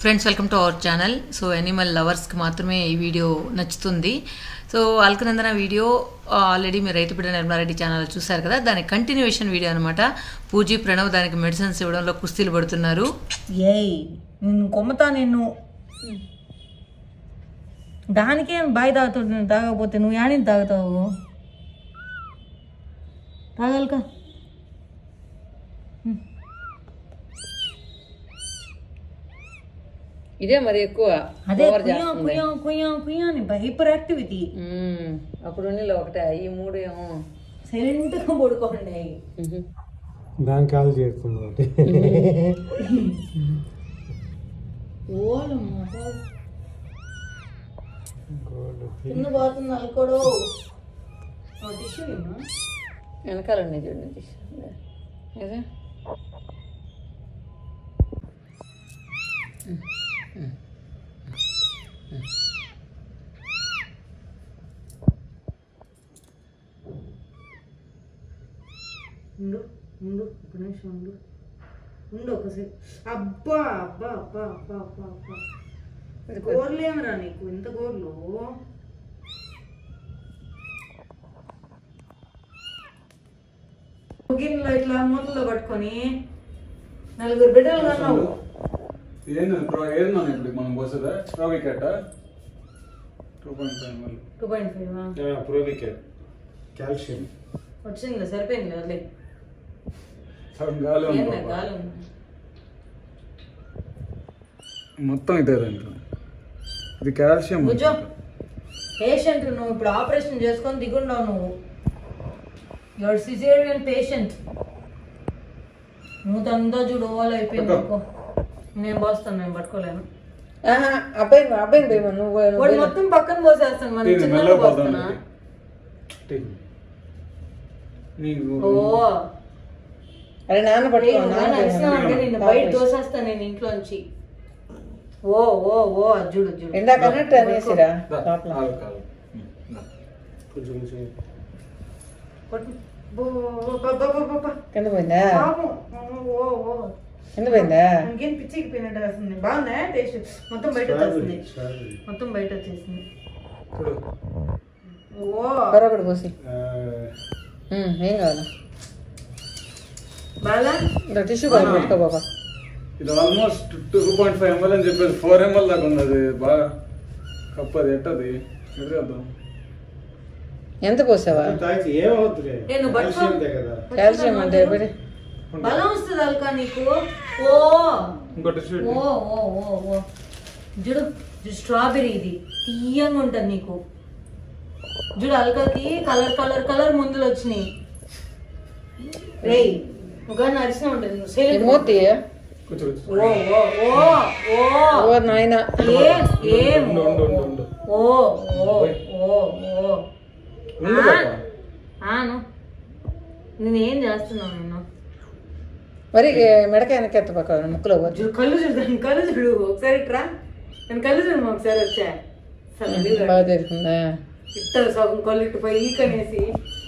Friends welcome to our channel so animal లవర్స్కి మాత్రమే ఈ వీడియో నచ్చుతుంది సో అల్కనందన వీడియో ఆల్రెడీ మీరు రైతు బిడ్డ నిర్మారెడ్డి ఛానల్ చూశారు కదా దాని కంటిన్యూషన్ వీడియో అనమాట పూజీ ప్రణవ్ దానికి మెడిసిన్స్ ఇవ్వడంలో కుస్తీలు పడుతున్నారు ఏయ్ నిన్ను కొమ్మతా నిన్ను దానికేం బాయ్ తాగుతాడు నేను తాగకపోతే నువ్వు యాడిని తాగుతావు తాగలక ఇదే మరి ఎక్కువ అదే కుయ్యం కుయ్యం కుయ్యం కుయ్యం అని హైపర్ యాక్టివిటీ అప్పుడు ఒకటే ఈ మూడు ఏమో సైలెంట్గా పడుకోండి దాని కాల్ చేస్తుంది ఒకటి ఓలమ్మ కింద పోతుంది అల్కోడు టిష్యూ ఏమో వెనకాల ఉన్నాయి చూడండి ఇదే ఉండు ఉండు ఒక నిమిషం ఉండు ఉండు ఒకసారి అబ్బా అబ్బా అబ్బా అబ్బా అబ్బా అబ్బా గోర్లేమరా నీకు ఇంత గోర్లు గిన్నెలో ఇట్లా మూతలో పట్టుకొని నలుగురు బిడ్డలు కన్నావు ఏంది ప్రో- ఏది మనం ఇప్పుడు మనం పోసేదా స్ట్రా వికెట్ టూ పాయింట్ ఫైవ్ మళ్ళీ two point five probiotic calcium వచ్చిందిలే సరిపోయింది వదిలే సగం గాలి ఉంది ఏంది పాప. గాలి ఉంది మొత్తం ఇదే దాంట్లో ఇది కాల్షియం కూర్చో పేషెంట్ నువ్వు ఇప్పుడు ఆపరేషన్ చేసుకొని దిగుండావు నువ్వు యువర్ సిజేరియన్ పేషెంట్ నువ్వు తందా చూడు ఓవల్ అయిపోయింది అనుకో నేను పోస్తాను నేను పట్టుకోలేను అబ్బాయి అబ్బాయి పోయి నువ్వు వాడు మొత్తం పక్కన పోసేస్తాను మనం ఇది చిన్నగా మెల్లగా పోతాం పోస్తున్నా ఇది. నీకు ఓ అరే నాన్న ఏయ్, నువ్వు కానీ అరిచినావంటే నిన్ను బయట తోసేస్తాను నేను ఇంట్లోంచి ఓ ఓ ఓ అది చూడు చూడు ఎండాకన్నట్టు అనేసిరా దా, కాలు, కాలు. ఉమ్, దా. కొంచెం కొంచెం పట్టు. బో, బో, బో, బో, బో, బో, బో. కింద పోయిందా పాపం. ఓ ఓ కింద పోయిందా ఇంకేం పిచ్చికి పోయినట్టు వస్తుంది బాగుందా టేస్ట్ మొత్తం బయట వస్తుంది మొత్తం బయట వచ్చేసింది చూడు ఓ మరొకటి పోసి ఆ, ఉమ్, ఏం కావాలి బాగా ఇంకా టిష్యూ పేపర్ పెట్టుకో బాబా ఇది almost two point five ml అని చెప్పేసి ఫోర్ ఎంఎల్ దాకా ఉంది అది బాగా కప్పు అది ఎట్టది ఎటు చేద్దాం ఎంత పోసావా తాగితే ఏమవుతుంది నేను పట్టుకో. కాల్షియం కదా కాల్షియం అంటే పెడి బలం వస్తుంది అల్కా నీకు ఓ ఇంకో టిష్యూ ఓ ఓ ఓ ఓ చూడు చూడు స్ట్రాబెరీ ఇది తీయంగా ఉంటుంది నీకు చూడు అల్కాకి కలర్ కలర్ కలర్ ముందులు వచ్చినాయి రేయ్ నువ్వు కానీ అరిసిన ఉంటుంది నువ్వు ఈ silent మూర్తి కూర్చో కూర్చో. ఓ ఓ ఓ ఓ ఓ నాయన ఏం ఏం ఉండు, ఉండు, ఉండు, ఉండు. ఓ ఓ ఓ ఓ ఉండు పాప. ఆను నేనేం చేస్తున్నాను నేను మరి మెడకాయ వెనకెత్త పక్క ముక్కులో పోద్ది చూడు కళ్ళు చూడు దాని కళ్ళు చూడు ఒకసారి ఇట్రా నేను కళ్ళు చూడు ఒకసారి వచ్చా సరే బాగా తెరుకుందా ఇట్టారు సగం కళ్ళు ఇటు పోయి ఈకనేసి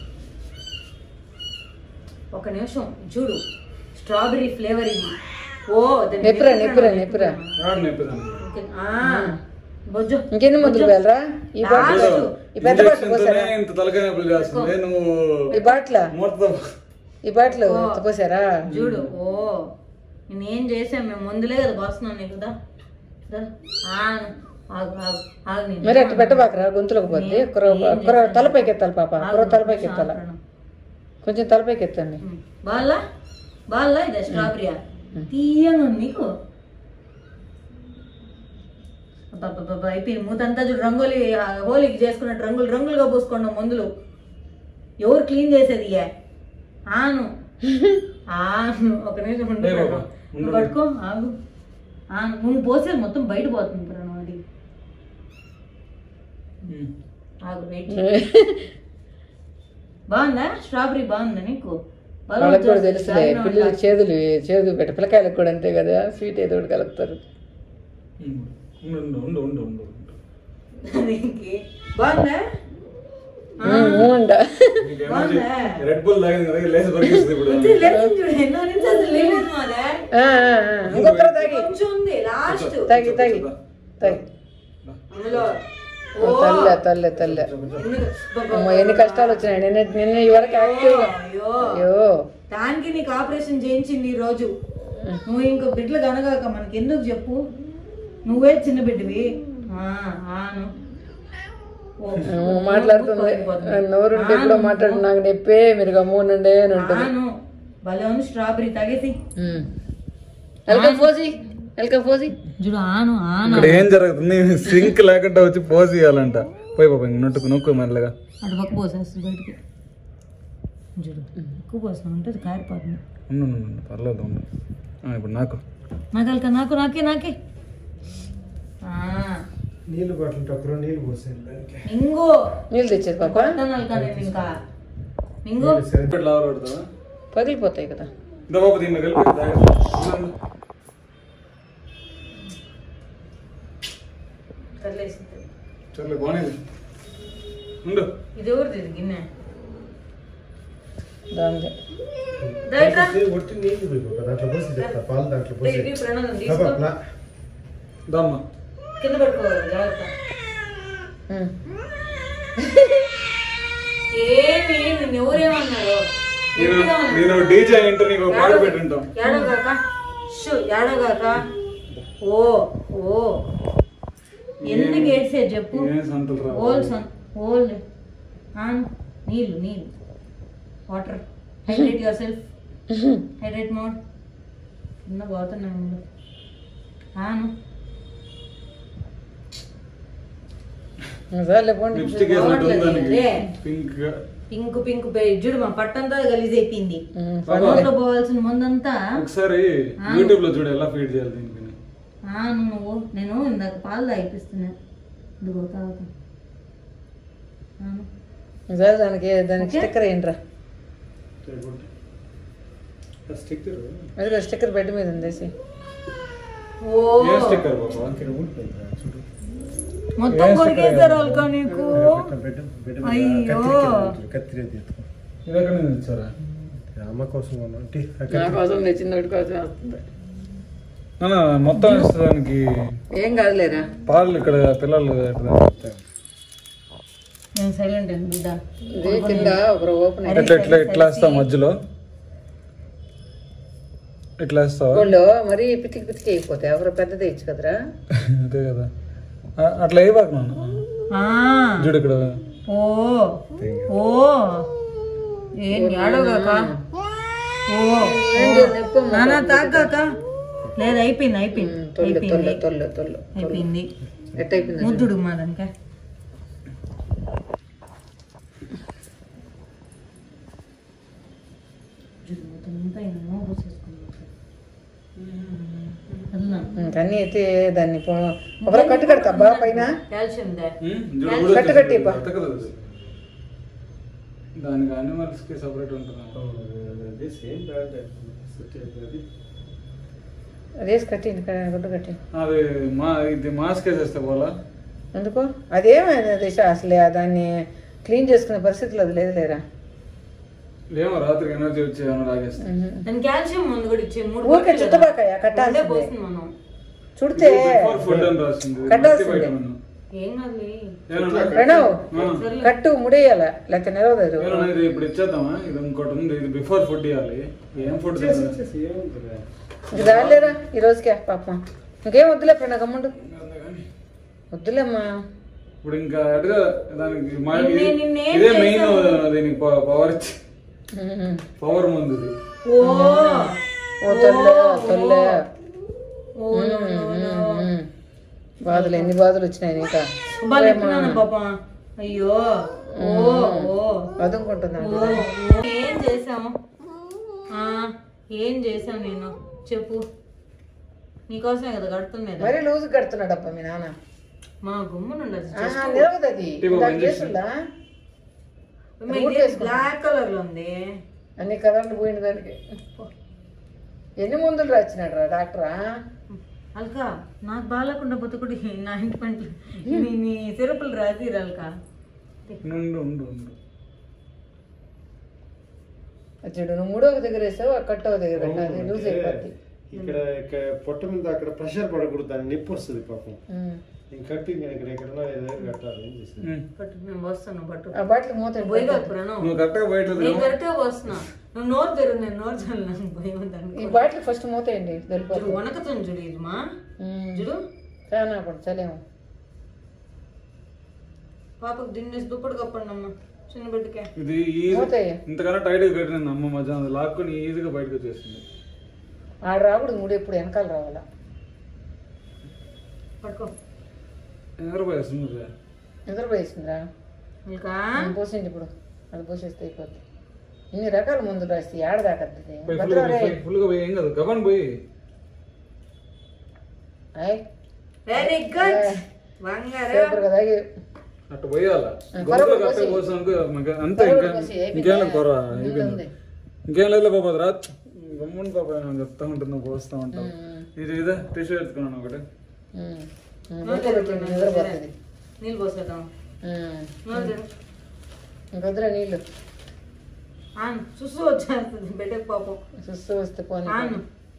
ఒక నిమిషం చూడు స్ట్రాబెరీ ఫ్లేవర్ ఇది ఓ దాన్ని నెప్పురా, నెప్పురా, నెప్పురా, నెప్పురా. రాడు నొప్పిదాన్ని. ఓకే, ఆ, బొజ్జు ఇంకెన్ని ముద్దులు వేలరా ఈ బాటిల్ లాస్ట్. ఈ పెద్ద బాటిల్ ఇంజక్షన్తోనే పోసారా ఇంత తలకాయ నొప్పులు చేస్తుంది నువ్వు ఈ బాటిల్ మూతతో ఈ బాటిల్ పోసారా చూడు ఓ నేనేం చేసాం మేము ముందులే కదా పోస్తున్నాం నీకు దా దా. ఆగు, ఆగు, ఆగు, ఆగు నేను. మరి అట్టు పెట్టబాకరా గొంతులోకి పోద్ది కుర్ర కుర్ర తలపైకి ఎత్తాలి పాప కుర్ర తలపైకి ఎత్తాల కొంచెం తలపైకి ఎత్తండి ఉమ్. బాల్లా బాల్లా ఇదే స్ట్రాబెరీయా తీయగా ఉంది నీకు అబ్బబ్బబ్బబ్బా, అయిపోయింది మూతంతా చూడు రంగోలి ఆ, హోలీకి చేసుకున్నట్టు రంగులు రంగులుగా పోసుకోండి మందులు ఎవరు క్లీన్ చేసేది ఇయ్యే? ఆను ఆను ఒక నిమిషం ఉండు లే బాబా, ప్రణవ్. ఉండు. నువ్వు పట్టుకో ఆగు ఆను నువ్వు పోసేది మొత్తం బయట పోతుంది ప్రణవ్ అది ఆగు వెయిట్ బాగుందా స్ట్రాబెరీ బాగుందా నీకు బలం వాళ్ళకి కూడా వచ్చేస్తుంది. తెలుసులే తాగిన వాళ్ళ. పిల్లలకి చేదులు చేదు పెట్ట పిల్లకాయలకు కూడా అంతే కదా స్వీట్ ఏదో ఒకటి కలుపుతారు ఉండు ఉండు ఉండు ఉండు ఉండు ఉండు దీనికి బాగుందా అంట రెడ్ బుల్ తాగింది కదా లేచి పరిగెత్తుంది ఇప్పుడు లేచింది చూడు ఎన్నో నిమిషాలు లేదు మాదే ఇంకొకరు తాగి కొంచెం ఉంది లాస్ట్ తాగి తాగి తాగి అందులో ఓ తల్లే తల్లే తల్లే అమ్మో ఎన్ని కష్టాలు వచ్చినాయి నిన్న నిన్న ఇవరకు యాక్టివ్గా అయ్యో అయ్యో దానికి నీకు ఆపరేషన్ చేయించింది ఈ రోజు నువ్వు ఇంకో బిడ్డలు కనగాక మనకి ఎందుకు చెప్పు నువ్వే చిన్న బిడ్డవి ఆ, ఆను. ఓ, అమ్మో, మాట్లాడుతుంది నోరుంటే ఎప్పుడో మాట్లాడు నాకు నొప్పే మీరు గమ్మునండే అని ఉంటుంది ఆను భలే ఉంది స్ట్రాబెరీ తాగేసి ఎల్క పోసి ఎల్క పోసి చూడు ఆను ఆను ఇక్కడ ఏం జరుగుతుంది సింక్ లేకుండా వచ్చి పోజ్ ఇవ్వాలంట పోయి పాప నొట్టుకు నొక్కు మెల్లగా అటు పక్క పోసేస్తుంది బయటికి చూడు ఎక్కువ పోసిన అంటే అది కారిపోతుంది ఉండు ఉండు, ఉండు, పర్లేదు ఉండు ఆ, ఇప్పుడు నాకు నాకల్క నాకు నాకే నాకే ఆ, నీళ్ళు పట్టింటే ఒకరు నీళ్ళు పోసాను దానికి ఇంగు నీళ్ళు తెచ్చేది పాప కొట్టనల్క నేను ఇంకా ఇంగు ఇట్లా ఆరు పెడతావా పగిలిపోతాయి కదా ఇంత పాప దీన్ని కలిపి తాగేసి. తల్లేసింది సర్లే బాగుంది ఉండు ఇది ఎవరిది ఇది గిన్నె దాందే దయట్రా ఒట్టి నీళ్ళు పోయి పాప. దాంట్లో పోసి చెప్తా పాలు దాంట్లో పోసి ఇది ప్రణాళిక పాప, తీసుకో నా. దమ్మా కింద పడుకోవాలి జాగ్రత్త ఉమ్. ఏమి నిన్ను ఎవరేమన్నారు నేను నేను డీజే అయింటే నీకు ఒక పాట పెట్టుంటాం ఏడోగాక షూ ఏడోగాక ఓ ఓ ఎందుకు ఏడ్సేది చెప్పు ఏం సంతలు రా ఓల్ సన్ ఓల్ ఆన్ నీళ్ళు నీళ్ళు water hydrate yourself hydrate mode కింద పోతున్నాయి ముందు ఆను సర్లే పోండి లిప్స్టిక్ వేసినట్టు ఉంది దానికి లే. పింక్ గా పింక్ పింక్ చూడు మా పట్టంతా గలీజ్ అయిపోయింది ఉమ్, నోట్లో పోవాల్సిన ముందంతా ఒకసారి యూట్యూబ్ లో చూడు ఎలా ఫీడ్ చేయాలి దీనికి ఆ, నువ్వు నేను ఇందాక పాలు తాగిపిస్తున్నా ఇదిగో తాగుతా ఆను. సరే దానికి దానికి స్టిక్కర్ ఏంట్రా స్టిక్ అది స్టిక్కర్ బెడ్ మీద ఉందేసి ఓ ఏ స్టిక్కర్ బాబా ఇక్కడ ఊడిపోయింది రా, చూడు మొత్తం కొరికేశారు అల్కా నీకు బెడ్ బెడ్ అయ్యో. కత్తిరే తీసుకో ఇది ఎక్కడ నుంచి ఇచ్చారా అమ్మ కోసం కొన్నాం. టీ, ఆ నా కత్తిరి. కోసం తెచ్చింది కోసం వస్తుంది నాన్న, మొత్తం ఇస్తానికి ఏం కాదులేరా పాలు ఇక్కడ పిల్లలు ఎట్లా నేను సైలెంట్ అండి బిడ్డ ఇదే కింద ఒక ఓపెన్ ఎట్లా ఎట్లా ఎట్లా వేస్తావు మధ్యలో ఇట్లా వేస్తావా వాళ్ళు మరీ పితికి పితికి అయిపోతాయి ఎవరు పెద్దది ఇచ్చు కదరా అదే కదా ఆ, అట్లా వేయబాకు నాన్న ఆ, చూడు ఇక్కడ ఓ ఓ ఏం ఏడవగాక ఓ ఓ. నానా తాగాక లేదు అయిపోయింది అయిపోయింది తొల్లు తొల్లు అయిపోయింది తొల్లు తొల్లు అయిపోయింది ఎట్ అయిపోయింది ముద్దుడు మా దానిక కానీ అయితే దాన్ని పో- ఒకరు కట్టు కడతా బా పైన కాల్షియం దే ఉమ్, చూడు ఊడొచ్చేసింది. కట్టు కట్టి ఇవ్వ. బతకదు అది. దానికి అనిమల్స్ కి సపరేట్ ఉంటుంది అది సేమ్ బ్రాండ్ అది అదేసి కట్టి గుడ్డు కట్టి అది మా ఇది మాస్క్ వేసేస్తే పోలా ఎందుకు అదేమైంది దిశ అసలే దాన్ని క్లీన్ చేసుకునే పరిస్థితులు అది లేదు లేరా ఏమో రాత్రికి ఎనర్జీ వచ్చి ఏమో లాగేస్తే దాని కాల్షియం ముందు కూడా ఇచ్చే మూడు ఊరికే బాటిల్ చుట్టబాకాయ రెండే కట్టాల్సిందే పోస్తుంది మనం చుడితే బిఫోర్ ఫుడ్ అని రాసింది ఇది కట్టాల్సిందే. multivitamin. ఏం కాదులే ఏమన్నా? ప్రణవ్ ఆ. కట్టు ముడేయాల లేక నిలవదు ఏమన్నా ఇది ఇప్పుడు ఇచ్చేద్దామా ఇది ఇంకోటి ఉంది ఇది బిఫోర్ ఫుడ్ ఇవ్వాలి ఏం ఫుడ్ చేసి చేసి ఏముందిరా ఇది రాలేరా ఈ రోజుకే పాపం ఇంకేం వద్దులే ప్రణవ్ గమ్ముండు వద్దులేమ్మా ఇప్పుడు ఇంకా అటుగా దానికి మా- నిన్నే- ఇది- నిన్నేం ఇదే మెయిన్ చేశావు? దీనికి పవర్ ఇచ్చి ఉమ్. పవర్ ముందు ఇది ఓ ఓ తొల్లే తొల్లే ఓ నో, నో, నో. ఉమ్. బాధలు ఎన్ని బాధలు వచ్చినాయి ఇంకా బలిపినాను పాపం అయ్యో ఓ ఓ వదుకుంటున్నాను ఓ, ఓ. ఏం చేసాము ఆ, ఏం చేశాను నేను చెప్పు నీకోసమే కదా కడుతున్నది మరీ లూజ్ కడుతున్నాడు అప్ప మీ నాన్న మా గుమ్మునుండదు ఆహా, నిలవదు అది ఇదిగో ఇందాక ఇంజెక్షన్. చేస్తుందా బ్లాక్ కలర్ లో ఉంది అన్ని కలర్లు పోయిన దానికి ఎన్ని మందులు రాచ్చినాడు రా డాక్టరా అల్కా నాకు బాగాలేకుండా బతుకుడు నా ఇంటి పంటలు నీ నీ సిరపులు రాసిరు అల్కా ఉండు ఉండు ఉండు చూడు నువ్వు మూడో ఒక దగ్గర వేసావు ఆ కట్టో ఒక దగ్గర పెట్టు. అది లూజ్ అయిపోద్ది ఇక్కడ ఇక్కడ పొట్ట మీద అక్కడ ప్రెషర్ పడకూడదు దాన్ని నొప్పి వస్తుంది పాపం ఇంక కట్టి ఇంకా ఇక్కడ ఎక్కడన్నా ఏదో కట్టాలి ఏం చేసేది ఉమ్. పట్టు నేను పోస్తాను పట్టు ఆ బాటిల్ మూత పోయి కాదు ప్రణవ్ నువ్వు కరెక్ట్గా బయట నేను కరెక్ట్గా పోస్తున్నా నువ్వు నోరు తెరు నేను నోరు చల్లను భయం ఈ దానికి బాటిల్ ఫస్ట్ మూత వేయండి చూడు వెళ్ళిపోతుంది వనకతుంది చూడు ఇది మా చూడు ఫ్యాన్ ఆపండి చలేము పాపకు దిన్నేసి దుప్పటి కప్పండి అమ్మ చిన్న బిడ్డకే ఇది ఈజీ మూత వేయ. ఇంతకన్నా టైట్గా కట్టింది అమ్మ మధ్యాహ్నం అది లాక్కొని ఈజీగా బయటకు వచ్చేసింది ఆడ రాకూడదు మూడు ఎప్పుడు వెనకాల రావాలా పట్టుకో నిద్రపోయేస్తుంది నువ్వే. నిద్రపోయేసిందిరా ఇంకా నేను పోసేయండి ఇప్పుడు అది పోసేస్తే అయిపోద్ది ఇన్ని రకాల ముందు రాస్తే ఏడ దాకద్ది పోయి ఫుల్గా పోయి, పోయి, ఫుల్గా పోయి ఏం కాదు గబన్ పోయి అయ్ వెరీ గుడ్ బంగారం సూపర్ కదా అయ్యి. అట్టు పోయాల కర్ర గొంతులో పోసి. కట్ట పోసి అనుకో ఇంకా అంతే కర్ర ఇంకా పోసి, అయిపోయిందా? ఇంకేం లేదు కొర ముందు అయిపోయింది ఉంది. ఇంకేం లేదు బాబా రా గమ్మున పాప నేను చెప్తా ఉంటాను పోస్తా ఉంటావు ఉమ్. ఇది ఇదే టిష్యూ ఎత్తుకున్నాను ఒకటి ఉమ్. ఉమ్, పడుకోబెట్టండి, నిద్రపోతుంది నీళ్ళు పోసేద్దాం ఉమ్. నోరు తెరు. ఇంకొద్దురా నీళ్ళు ఆన్ చూస్తూ వచ్చేస్తుంది బిడ్డకు పాపం చూస్తూ వస్తే పోనీ ఆన్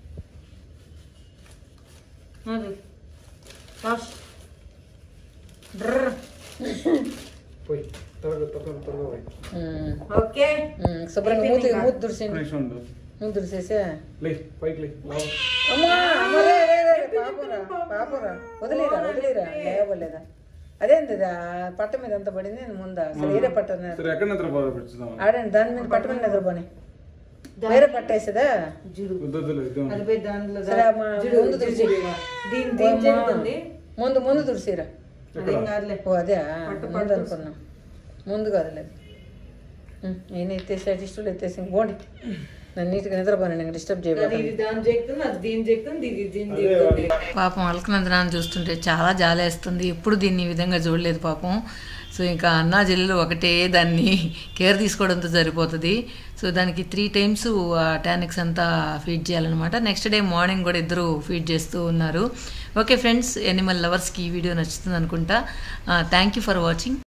నోరు తెరు. వాష్. డ్రర్. పోయి త్వరగా త్వరగా త్వరగా పోయి ఉమ్. ఓకే ఉమ్, శుభ్రంగా మూత మూత దుడిసేయండి నిమిషం ఉండు మూత దుడిసేసా లే పైకి లే లావు. అమ్మా అమ్మ, రే, రే, రే, రే, పాపరా పాపరా వదిలేరా వదిలేరా లేవలేదా అదేంది ఇది? ఆ పట్ట మీద ఎంత పడింది నేను ముందా అసలు వేరే పట్ట ఉన్నది. సరే ఎక్కడ నిద్రపోదా పెట్టుదాం ఆడండి దాని మీద పట్ట మీద నిద్రపోని వేరే పట్ట వేసేదా జుడు వద్దొద్దులే ఇద్దాం అది పోయి దాంట్లో సరే అమ్మ, జుడు, ముందు జుడు, తుడిచి. జుడు. దీని దీని చెప్తుంది ముందు ముందు తుడిసిరా అదేం కాదులే ఓ అదే పట్టు, ముందు పట్టు. అనుకున్నా ముందు కాదులేదు నేను ఎత్తేసి అటిస్టులు ఎత్తేసి ఇంక పోండి నన్ను నీట్గా నిద్రపోను నేను డిస్టర్బ్ అది చేయబోతాను ఇది దాని చెప్తుంది అది దీని చెప్తుంది ఇది దీని అదే చెప్తుంది పాపం అలకనందనాన్ని చూస్తుంటే చాలా జాలేస్తుంది ఎప్పుడు దీన్ని ఈ విధంగా చూడలేదు పాపం సో ఇంకా అన్నా చెల్లెలు ఒకటే దాన్ని కేర్ తీసుకోవడంతో సరిపోతుంది సో దానికి త్రీ టైమ్స్ టానిక్స్ అంతా ఫీడ్ చేయాలన్నమాట నెక్స్ట్ డే మార్నింగ్ కూడా ఇద్దరు ఫీడ్ చేస్తూ ఉన్నారు ఓకే ఫ్రెండ్స్ ఎనిమల్ లవర్స్కి ఈ వీడియో నచ్చుతుంది అనుకుంటా థ్యాంక్ యూ ఫర్ వాచింగ్